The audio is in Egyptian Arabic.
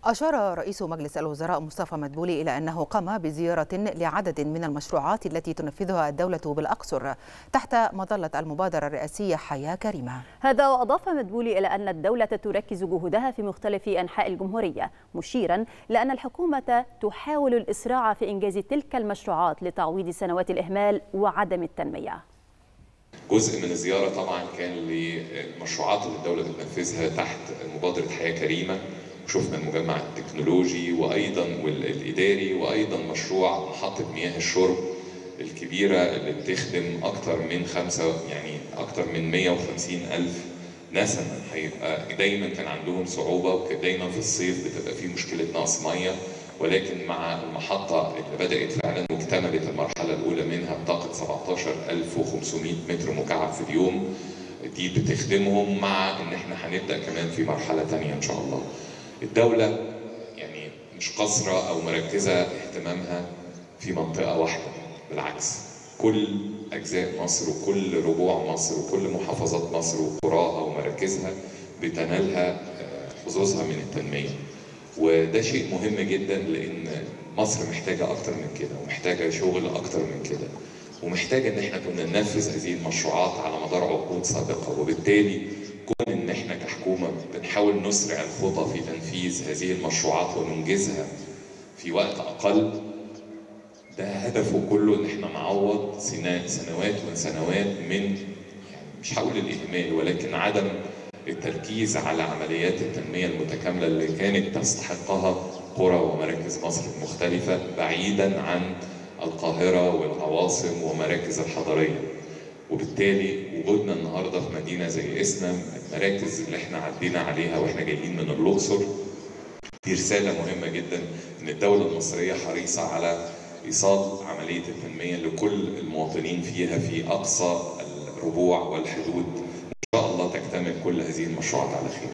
أشار رئيس مجلس الوزراء مصطفى مدبولي إلى أنه قام بزيارة لعدد من المشروعات التي تنفذها الدولة بالأقصر تحت مظلة المبادرة الرئاسية حياة كريمة هذا وأضاف مدبولي إلى أن الدولة تركز جهودها في مختلف أنحاء الجمهورية مشيرا لأن الحكومة تحاول الإسراع في إنجاز تلك المشروعات لتعويض سنوات الإهمال وعدم التنمية جزء من الزيارة طبعا كان للمشروعات اللي الدولة بتنفذها تحت مبادرة حياة كريمة شفنا المجمع التكنولوجي وايضا والاداري وايضا مشروع محطه مياه الشرب الكبيره اللي بتخدم اكثر من خمسه يعني اكثر من 150 الف نسمه هيبقى دايما كان عندهم صعوبه وكان دايما في الصيف بتبقى في مشكله نقص ميه ولكن مع المحطة اللي بدأت فعلا واكتملت المرحلة الأولى منها بطاقة 17500 متر مكعب في اليوم دي بتخدمهم مع إن إحنا هنبدأ كمان في مرحلة تانية إن شاء الله. الدولة يعني مش قصرة أو مركزة اهتمامها في منطقة واحدة بالعكس كل أجزاء مصر وكل ربوع مصر وكل محافظات مصر وقراها ومراكزها بتنالها حظوظها من التنمية وده شيء مهم جدا لأن مصر محتاجة أكتر من كده ومحتاجة شغل أكتر من كده ومحتاجة إن احنا كنا ننفذ هذه المشروعات على مدار عقود سابقة وبالتالي كون ان احنا كحكومه بنحاول نسرع الخطى في تنفيذ هذه المشروعات وننجزها في وقت اقل ده هدفه كله ان احنا نعوض سنوات وسنوات من يعني مش هقول الاهمال ولكن عدم التركيز على عمليات التنميه المتكامله اللي كانت تستحقها قرى ومراكز مصر المختلفه بعيدا عن القاهره والعواصم ومراكز الحضريه وبالتالي وجودنا النهارده في مدينه زي اسنا المراكز اللي احنا عدينا عليها واحنا جايين من الاقصر دي رساله مهمه جدا ان الدوله المصريه حريصه على ايصال عمليه التنميه لكل المواطنين فيها في اقصى الربوع والحدود ان شاء الله تكتمل كل هذه المشروعات على خير